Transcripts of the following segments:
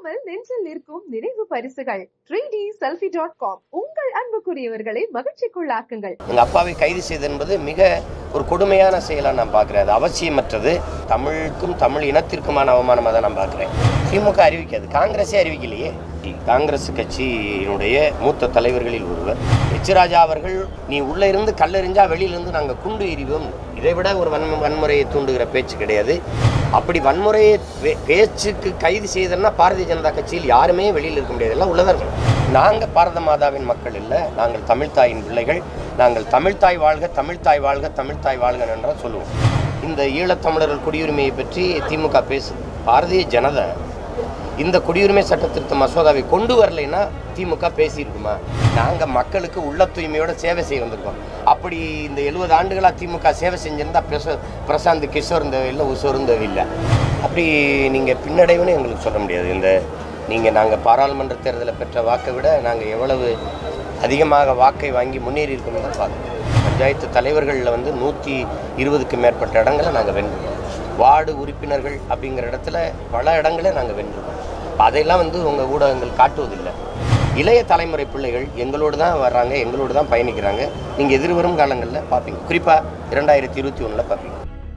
மறக்காமல் நெஞ்சில் நிற்கும் நினைவு பரிசுகள் three D selfie dot com உங்கள் அன்புக்குரியவர்களை மகிழ்ச்சிக்குள்ளாக்குங்கள் எங்கள் அப்பாவை கைது செய்தது என்பது மிக ஒரு கொடுமையான செயலாக நான் பார்க்குறேன் அது அவசியமற்றது தமிழுக்கும் தமிழ் இனத்திற்குமான அவமானமாக தான் நான் பார்க்குறேன் திமுக அறிவிக்காது காங்கிரஸே அறிவிக்கலையே காங்கிரஸ் கட்சியினுடைய மூத்த தலைவர்களில் ஒருவர் எச் ராஜா அவர்கள் நீ உள்ளே இருந்து கல்லெறிஞ்சா வெளியிலிருந்து நாங்கள் குண்டு எறிவோம் இதை விட ஒரு வன் வன்முறையை தூண்டுகிற பேச்சு கிடையாது அப்படி வன்முறையை பே- பேச்சுக்கு கைது செய்தன்னா பாரதிய ஜனதா கட்சியில் யாருமே வெளியில் இருக்க முடியாது எல்லாம் உள்ளவர்கள் நாங்கள் பாரத மாதாவின் மக்கள் இல்லை நாங்கள் தமிழ்த்தாயின் பிள்ளைகள் நாங்கள் தமிழ்த்தாய் வாழ்க தமிழ்த்தாய் வாழ்க தமிழ்த்தாய் வாழ்க என்றால் சொல்லுவோம் இந்த ஈழத்தமிழர்கள் குடியுரிமையை பற்றி திமுக பேசுது பாரதிய ஜனதா இந்த குடியுரிமை சட்ட திருத்த மசோதாவை கொண்டு வரலைன்னா திமுக பேசியிருக்குமா நாங்கள் மக்களுக்கு உள்ள தூய்மையோட சேவை செய்ய வந்திருக்கோம் அப்படி இந்த எழுபது ஆண்டுகளாக திமுக சேவை செஞ்சிருந்தா பிரச பிரசாந்த் கிஷோர் இந்த இல்லை உசோர் இந்த இல்லை அப்படி நீங்கள் பின்னடைவுன்னு எங்களுக்கு சொல்ல முடியாது இந்த நீங்கள் நாங்கள் பாராளுமன்ற தேர்தலில் பெற்ற வாக்கை விட நாங்கள் எவ்வளவு அதிகமாக வாக்கை வாங்கி முன்னேறி இருக்கோம்னு தான் பார்க்கணும் பஞ்சாயத்து தலைவர்களில் வந்து நூற்றி இருபதுக்கு மேற்பட்ட இடங்களை நாங்கள் வென்றோம் வார்டு உறுப்பினர்கள் அப்படிங்கிற இடத்துல பல இடங்களை நாங்கள் வென்றோம் அதையெல்லாம் வந்து உங்கள் ஊடகங்கள் காட்டுவதில்லை இளைய தலைமுறை பிள்ளைகள் எங்களோடு தான் வர்றாங்க எங்களோடு தான் பயணிக்கிறாங்க நீங்கள் எதிர்வரும் காலங்களில் பார்ப்பீங்க குறிப்பாக இரண்டாயிரத்தி இருபத்தி ஒன்றில் பார்ப்பீங்க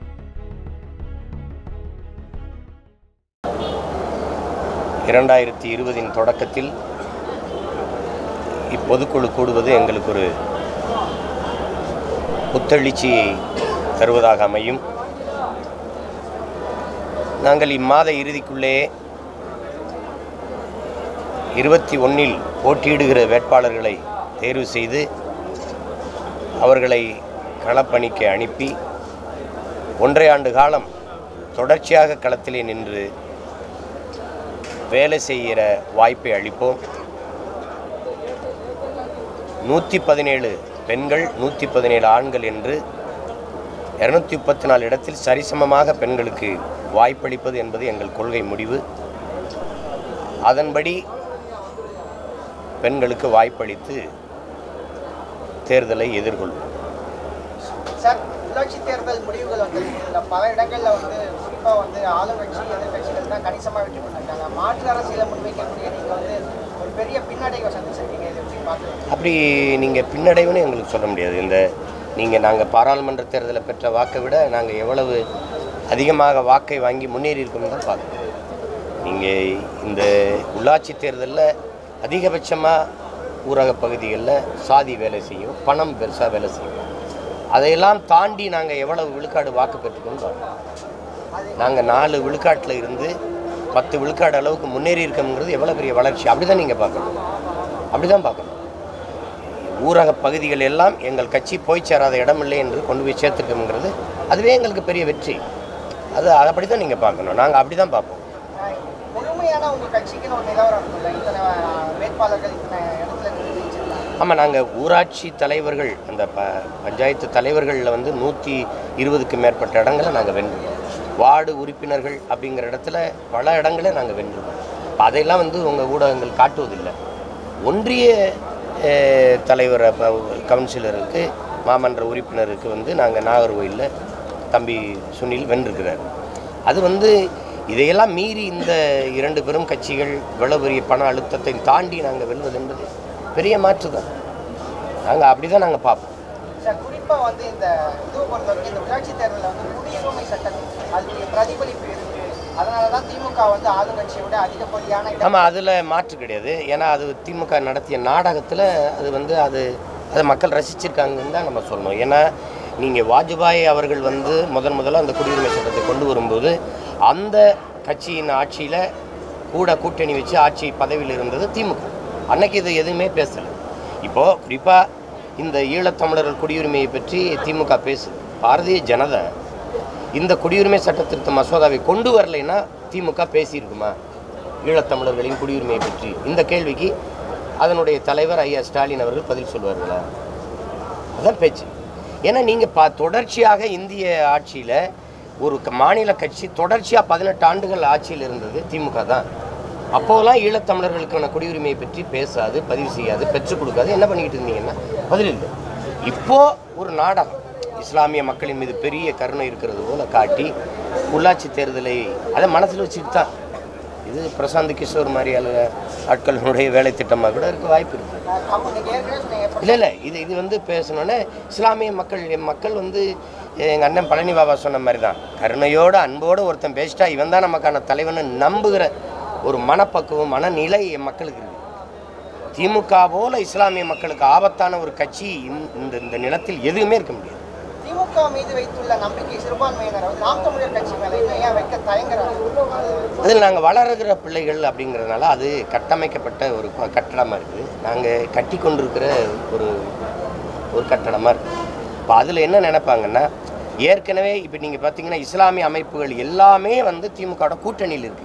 இரண்டாயிரத்தி இருபதின் தொடக்கத்தில் இப்பொதுக்குழு கூடுவது எங்களுக்கு ஒரு புத்தெழுச்சியை தருவதாக அமையும் நாங்கள் இம்மாத இறுதிக்குள்ளே இருபத்தி ஒன்றில் போட்டியிடுகிற வேட்பாளர்களை தேர்வு செய்து அவர்களை களப்பணிக்க அனுப்பி ஒன்றை ஆண்டு காலம் தொடர்ச்சியாக களத்திலே நின்று வேலை செய்கிற வாய்ப்பை அளிப்போம் நூற்றி பதினேழு பெண்கள் நூற்றி பதினேழு ஆண்கள் என்று இரநூத்தி முப்பத்தி நாலு இடத்தில் சரிசமமாக பெண்களுக்கு வாய்ப்பளிப்பது என்பது எங்கள் கொள்கை முடிவு அதன்படி பெண்களுக்கு வாய்ப்பளித்து தேர்தலை எதிர்கொள்வோம் சார் உள்ளாட்சி தேர்தல் முடிவுகள் வந்து இதுல பல இடங்கள்ல வந்து குறிப்பா வந்து ஆளுங்கட்சி எதிர்கட்சிகள் தான் கணிசமா வெற்றி பண்ணிருக்காங்க மாற்று அரசியலை முன்வைக்கக்கூடிய நீங்க வந்து ஒரு பெரிய பின்னடைவை சந்திச்சிருக்கீங்க இதை எப்படி பார்க்குறீங்க அப்படி நீங்கள் பின்னடைவுன்னு எங்களுக்கு சொல்ல முடியாது இந்த நீங்கள் நாங்கள் பாராளுமன்ற தேர்தலில் பெற்ற வாக்கை விட நாங்கள் எவ்வளவு அதிகமாக வாக்கை வாங்கி முன்னேறி இருக்கோம்னு தான் பார்க்கணும் நீங்கள் இந்த உள்ளாட்சி தேர்தலில் அதிகபட்சமாக ஊரக பகுதிகளில் சாதி வேலை செய்யும் பணம் பெருசாக வேலை செய்யும் அதையெல்லாம் தாண்டி நாங்கள் எவ்வளவு விழுக்காடு வாக்கு பெற்றுக்கோன்னு பார்க்கணும் நாங்கள் நாலு விழுக்காட்டில் இருந்து பத்து விழுக்காடு அளவுக்கு முன்னேறி இருக்கோங்கிறது எவ்வளோ பெரிய வளர்ச்சி அப்படி தான் நீங்கள் பார்க்கணும் அப்படி தான் பார்க்கணும் ஊரக பகுதிகள் எல்லாம் எங்கள் கட்சி போய் சேராத இடமில்லை என்று கொண்டு போய் சேர்த்துருக்கோங்கிறது அதுவே எங்களுக்கு பெரிய வெற்றி அது அப்படி தான் நீங்கள் பார்க்கணும் நாங்கள் அப்படி தான் பார்ப்போம் ஆஹ் முழுமையான உங்க கட்சிக்குன்னு ஒரு நிலவரம் இருக்குல்ல இத்தனை ஆஹ், வேட்பாளர்கள் இத்தனை இடத்துல நிர்ணயிச்சிருக்காங்க ஆமாம் நாங்கள் ஊராட்சி தலைவர்கள் அந்த ப பஞ்சாயத்து தலைவர்களில் வந்து நூற்றி இருபதுக்கு மேற்பட்ட இடங்களை நாங்கள் வென்றோம் வார்டு உறுப்பினர்கள் அப்படிங்கிற இடத்துல பல இடங்களை நாங்கள் வென்றோம் அப்ப அதையெல்லாம் வந்து உங்கள் ஊடகங்கள் காட்டுவதில்லை ஒன்றிய அஹ், தலைவர் அப்ப கவுன்சிலருக்கு மாமன்ற உறுப்பினருக்கு வந்து நாங்கள் நாகர்கோயிலில் தம்பி சுனில் வென்றிருக்கிறார் அது வந்து இதையெல்லாம் மீறி இந்த இரண்டு பெரும் கட்சிகள் இவ்வளவு பெரிய பண அழுத்தத்தை தாண்டி நாங்கள் வெல்வது என்பது பெரிய மாற்று தான் நாங்கள் அப்படி தான் நாங்கள் பார்ப்போம் சார் குறிப்பா வந்து இந்த இதுவை பொறுத்தவரைக்கும் இந்த உள்ளாட்சி தேர்தலில் வந்து குடியுரிமை சட்டம் அதுடைய பிரதிபலிப்பு இருக்கு அதனால தான் திமுக வந்து ஆளுங்கட்சியை விட அதிகப்படியான இடம் ஆமாம் அதில் மாற்று கிடையாது ஏன்னா அது திமுக நடத்திய நாடகத்தில் அது வந்து அது அதை மக்கள் ரசிச்சிருக்காங்கன்னு தான் நம்ம சொல்லணும் ஏன்னா நீங்கள் வாஜ்பாய் அவர்கள் வந்து முதன் முதல்ல அந்த குடியுரிமை சட்டத்தை கொண்டு வரும்போது அந்த கட்சியின் ஆட்சியில் கூட கூட்டணி வச்சு ஆட்சி பதவியில் இருந்தது திமுக அன்னைக்கு இது எதுவுமே பேசலை இப்போது குறிப்பாக இந்த ஈழத்தமிழர்கள் குடியுரிமையை பற்றி திமுக பேசுது பாரதிய ஜனதா இந்த குடியுரிமை சட்ட திருத்த மசோதாவை கொண்டு வரலைன்னா திமுக பேசியிருக்குமா ஈழத்தமிழர்களின் குடியுரிமையை பற்றி இந்த கேள்விக்கு அதனுடைய தலைவர் ஐயா ஸ்டாலின் அவர்கள் பதில் சொல்வார்களா அதான் பேச்சு ஏன்னா நீங்கள் பா தொடர்ச்சியாக இந்திய ஆட்சியில் ஒரு க- மாநில கட்சி தொடர்ச்சியாக பதினெட்டு ஆண்டுகள் ஆட்சியில் இருந்தது திமுக தான் அப்போதெல்லாம் ஈழத்தமிழர்களுக்கான குடியுரிமையை பற்றி பேசாது பதிவு செய்யாது பெற்றுக் கொடுக்காது என்ன பண்ணிக்கிட்டு இருந்தீங்கன்னா பதில் இல்லை இப்போ ஒரு நாடகம் இஸ்லாமிய மக்களின் மீது பெரிய கருணை இருக்கிறது போல காட்டி உள்ளாட்சி தேர்தலை அதை மனசில் வச்சுட்டு தான் இது பிரசாந்த் கிஷோர் மாதிரி ஆளு ஆட்களினுடைய வேலை திட்டமாக கூட இருக்க வாய்ப்பு இருக்குது அஹ் கம்ம- நீங்க ஏற்கனவே சொன்னீங்க இல்லை இல்லை இது இது வந்து பேசணுன்னே இஸ்லாமிய மக்கள் என் மக்கள் வந்து எங்கள் அண்ணன் பழனி பாபா சொன்ன மாதிரி தான் கருணையோடு அன்போடு ஒருத்தன் பேசிட்டா இவன் தான் நமக்கான தலைவன்னு நம்புகிற ஒரு மனப்பக்குவம் மனநிலை என் மக்களுக்கு இருக்குது திமுக போல இஸ்லாமிய மக்களுக்கு ஆபத்தான ஒரு கட்சி இந்த- இந்த இந்த நிலத்தில் எதுவுமே இருக்க முடியாது திமுக மீது வைத்துள்ள நம்பிக்கை சிறுபான்மையினர் வந்து நாம் தமிழர் கட்சி மேல இன்னும் ஏன் வைக்க தயங்குறாங்க அதில் நாங்கள் வளருகிற பிள்ளைகள் அப்படிங்கிறதுனால அது கட்டமைக்கப்பட்ட ஒரு க- கட்டடமாக இருக்குது நாங்கள் கட்டி கொண்டிருக்கிற ஒரு ஒரு கட்டடமாக இருக்குது இப்போ அதில் என்ன நினைப்பாங்கன்னா ஏற்கனவே இப்போ நீங்கள் பார்த்தீங்கன்னா இஸ்லாமிய அமைப்புகள் எல்லாமே வந்து திமுகவோட கூட்டணியில் இருக்குது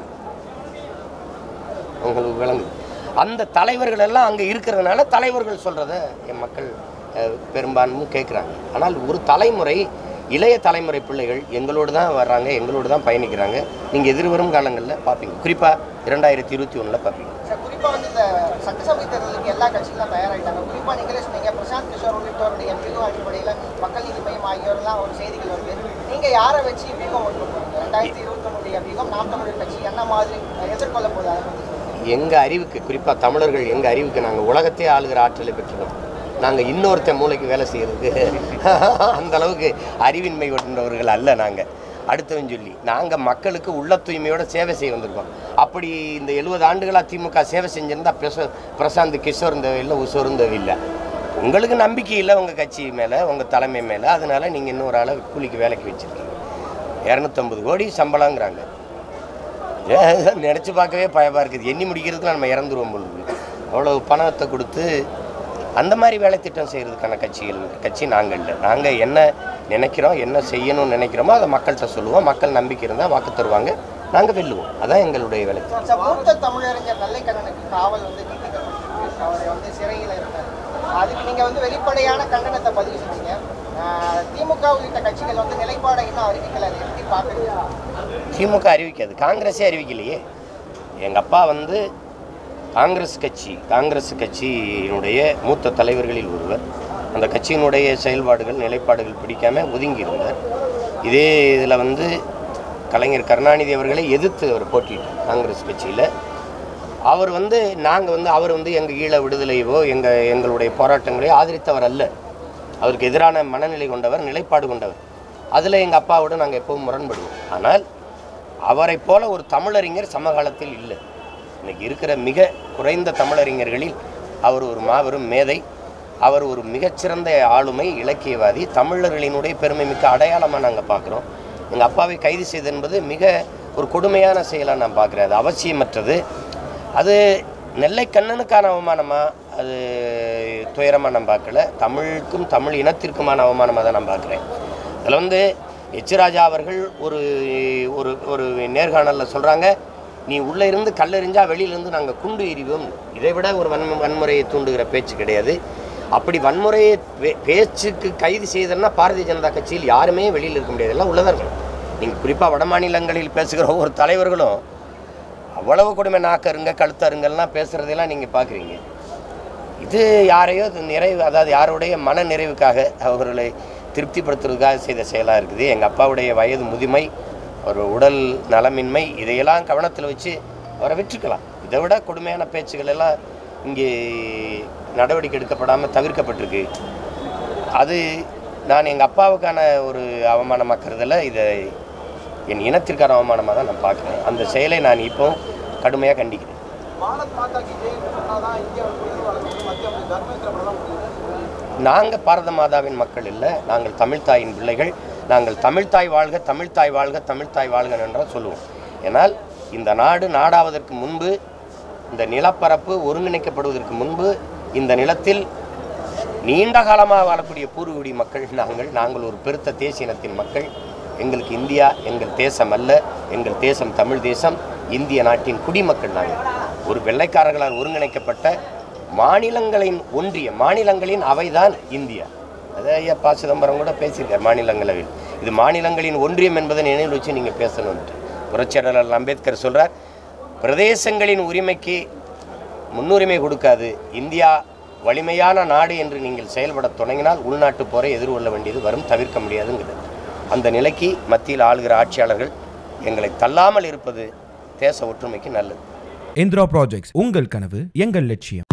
உங்களுக்கு விளங்குது அந்த தலைவர்கள் எல்லாம் அங்கே இருக்கிறதுனால தலைவர்கள் சொல்கிறத என் மக்கள் அஹ், பெரும்பான்மை கேட்குறாங்க ஆனால் ஒரு தலைமுறை இளைய தலைமுறை பிள்ளைகள் எங்களோடு தான் வர்றாங்க எங்களோடு தான் பயணிக்கிறாங்க நீங்கள் எதிர்வரும் காலங்களில் பார்ப்பீங்க குறிப்பாக இரண்டாயிரத்தி இருபத்தி ஒன்றில் பார்ப்பீங்க சார் குறிப்பா வந்து இந்த சட்டசபை தேர்தலுக்கு எல்லா கட்சிகளும் தயாராயிட்டாங்க குறிப்பா நீங்களே சொன்னீங்க பிரசாந்த் கிஷோர் உள்ளிட்டோருடைய வியூகம் அடிப்படையில் மக்கள் நீதி மையம் ஆகியோரெல்லாம் ஒரு செய்திகள் வருது நீங்க யாரை வச்சு வியூகம் கொண்டு போறீங்க ரெண்டாயிரத்தி இருபத்தொன்னுடைய வியூகம் நாம் தமிழர் கட்சி என்ன மாதிரி எதிர்கொள்ள போகுது அதை பத்தி சொல்லுங்க. எங்கள் அறிவுக்கு குறிப்பாக தமிழர்கள் எங்கள் அறிவுக்கு நாங்கள் உலகத்தையே ஆளுகிற ஆற்றலை பெற்றுக்கோம் நாங்கள் இன்னொருத்த மூளைக்கு வேலை செய்கிறதுக்கு அந்த அளவுக்கு அறிவின்மை கொண்டவர்கள் அல்ல நாங்கள் அடுத்தவன் சொல்லி நாங்கள் மக்களுக்கு உள்ள தூய்மையோட சேவை செய்ய வந்திருக்கோம் அப்படி இந்த எழுபது ஆண்டுகளாக திமுக சேவை செஞ்சிருந்தா பிரச பிரசாந்த் கிஷோர் இந்த இல்லை உசோர் இந்த இல்லை உங்களுக்கு நம்பிக்கை இல்லை உங்கள் கட்சி மேலே உங்கள் தலைமை மேலே அதனால நீங்கள் இன்னொரு ஆளை கூலிக்கு வேலைக்கு வச்சுருக்கீங்க இரநூத்தம்பது கோடி சம்பளங்கிறாங்க நினச்சி பார்க்கவே பயமாக இருக்குது எண்ணி முடிக்கிறதுக்குள்ள நம்ம இறந்துருவோம் பொழுது அவ்வளோ பணத்தை கொடுத்து அந்த மாதிரி வேலை திட்டம் செய்கிறதுக்கான கட்சிகள் கட்சி நாங்கள் இல்லை நாங்கள் என்ன நினைக்கிறோம் என்ன செய்யணும்னு நினைக்கிறோமோ அதை மக்கள்கிட்ட சொல்லுவோம் மக்கள் நம்பிக்கை இருந்தால் வாக்கு தருவாங்க நாங்கள் வெல்லுவோம் அதான் எங்களுடைய வேலை திட்டம். சார் மூத்த தமிழறிஞர் நல்லைக்கண்ணனுக்கு காவல் வந்து நீட்டிக்கப்பட்டிருக்கு அவரை வந்து சிறையில் இருந்தார் அதுக்கு நீங்க வந்து வெளிப்படையான கண்டனத்தை பதிவு செஞ்சீங்க ஆஹ் திமுக உள்ளிட்ட கட்சிகள் வந்து நிலைப்பாடை இன்னும் அறிவிக்கல அதை எப்படி பார்க்குறீங்க திமுக அறிவிக்காது காங்கிரஸே அறிவிக்கலையே எங்கள் அப்பா வந்து காங்கிரஸ் கட்சி காங்கிரஸ் கட்சியினுடைய மூத்த தலைவர்களில் ஒருவர் அந்த கட்சியினுடைய செயல்பாடுகள் நிலைப்பாடுகள் பிடிக்காம ஒதுங்கி இருந்தார் இதே இதில் வந்து கலைஞர் கருணாநிதி அவர்களை எதிர்த்து அவர் போட்டிட்டார் காங்கிரஸ் கட்சியில் அவர் வந்து நாங்கள் வந்து அவர் வந்து எங்கள் ஈழ விடுதலையோ எங்கள் எங்களுடைய போராட்டங்களையோ ஆதரித்தவர் அல்ல அவருக்கு எதிரான மனநிலை கொண்டவர் நிலைப்பாடு கொண்டவர் அதில் எங்கள் அப்பாவோட நாங்கள் எப்பவும் முரண்படுவோம் ஆனால் அவரை போல ஒரு தமிழறிஞர் சமகாலத்தில் இல்லை இன்னைக்கு இருக்கிற மிக குறைந்த தமிழறிஞர்களில் அவர் ஒரு மாபெரும் மேதை அவர் ஒரு மிகச்சிறந்த ஆளுமை இலக்கியவாதி தமிழர்களினுடைய பெருமை மிக்க அடையாளமாக நாங்கள் பார்க்குறோம் எங்கள் அப்பாவை கைது செய்தது என்பது மிக ஒரு கொடுமையான செயலாக நான் பார்க்குறேன் அது அவசியமற்றது அது நெல்லை கண்ணனுக்கான அவமானமா அது துயரமாக நான் பார்க்கல தமிழுக்கும் தமிழ் இனத்திற்குமான அவமானமாக தான் நான் பார்க்குறேன் அதில் வந்து எச் ராஜா அவர்கள் ஒரு ஒரு ஒரு நேர்காணலில் சொல்கிறாங்க நீ உள்ளே இருந்து கல்லெறிஞ்சா வெளியிலேருந்து நாங்கள் குண்டு எறிவோம் இதை விட ஒரு வன் வன்முறையை தூண்டுகிற பேச்சு கிடையாது அப்படி வன்முறையை பே- பேச்சுக்கு கைது செய்தன்னா பாரதிய ஜனதா கட்சியில் யாருமே வெளியில் இருக்க முடியாது எல்லாம் உள்ளதாக இருக்கணும் நீங்கள் குறிப்பாக வட மாநிலங்களில் பேசுகிற ஒவ்வொரு தலைவர்களும் அவ்வளவு கொடுமை நாக்கருங்க கழுத்தருங்கெல்லாம் பேசுகிறதெல்லாம் நீங்கள் பார்க்குறீங்க இது யாரையோ இது நிறைவு அதாவது யாருடைய மன நிறைவுக்காக அவர்களை திருப்திப்படுத்துறதுக்காக செய்த செயலாக இருக்குது எங்கள் அப்பாவுடைய வயது முதுமை ஒரு உடல் நலமின்மை இதையெல்லாம் கவனத்தில் வச்சு அவரை விட்டுருக்கலாம் இதை விட கொடுமையான பேச்சுகள் எல்லாம் இங்கே நடவடிக்கை எடுக்கப்படாமல் தவிர்க்கப்பட்டிருக்கு அது நான் எங்கள் அப்பாவுக்கான ஒரு அவமானமாக்குறதில் இதை என் இனத்திற்கான அவமானமாக தான் நான் பார்க்குறேன் அந்த செயலை நான் இப்போ கடுமையாக கண்டிக்கிறேன் பாரத் மாதா கி ஜெய் சொன்னாதான் இந்தியா மத்திய தர்மேந்திர நாங்கள் பாரத மாதாவின் மக்கள் இல்லை நாங்கள் தமிழ்த்தாயின் பிள்ளைகள் நாங்கள் தமிழ்த்தாய் வாழ்க தமிழ்த்தாய் வாழ்க தமிழ்த்தாய் வாழ்க என்றால் சொல்லுவோம் ஏனால் இந்த நாடு நாடாவதற்கு முன்பு இந்த நிலப்பரப்பு ஒருங்கிணைக்கப்படுவதற்கு முன்பு இந்த நிலத்தில் நீண்ட காலமாக வாழக்கூடிய பூர்வகுடி மக்கள் நாங்கள் நாங்கள் ஒரு பெருத்த தேசிய இனத்தின் மக்கள் எங்களுக்கு இந்தியா எங்கள் தேசம் அல்ல எங்கள் தேசம் தமிழ் தேசம் இந்திய நாட்டின் குடிமக்கள் நாங்கள் ஒரு வெள்ளைக்காரர்களால் ஒருங்கிணைக்கப்பட்ட மாநிலங்களின் ஒன்றிய மாநிலங்களின் அவைதான் இந்தியா அதை ஐயா ப சிதம்பரம் கூட பேசியிருக்கார் மாநிலங்களவையில் இது மாநிலங்களின் ஒன்றியம் என்பதை நினைவில் வச்சு நீங்கள் பேசணும்ட்டு புரட்சியாளர் அம்பேத்கர் சொல்றார் பிரதேசங்களின் உரிமைக்கு முன்னுரிமை கொடுக்காது இந்தியா வலிமையான நாடு என்று நீங்கள் செயல்பட தொடங்கினால் உள்நாட்டு போரை எதிர்கொள்ள வேண்டியது வரும் தவிர்க்க முடியாதுங்கிறது அந்த நிலைக்கு மத்தியில் ஆளுகிற ஆட்சியாளர்கள் எங்களை தள்ளாமல் இருப்பது தேச ஒற்றுமைக்கு நல்லது இந்திரா ப்ராஜெக்ட்ஸ் உங்கள் கனவு எங்கள் லட்சியம்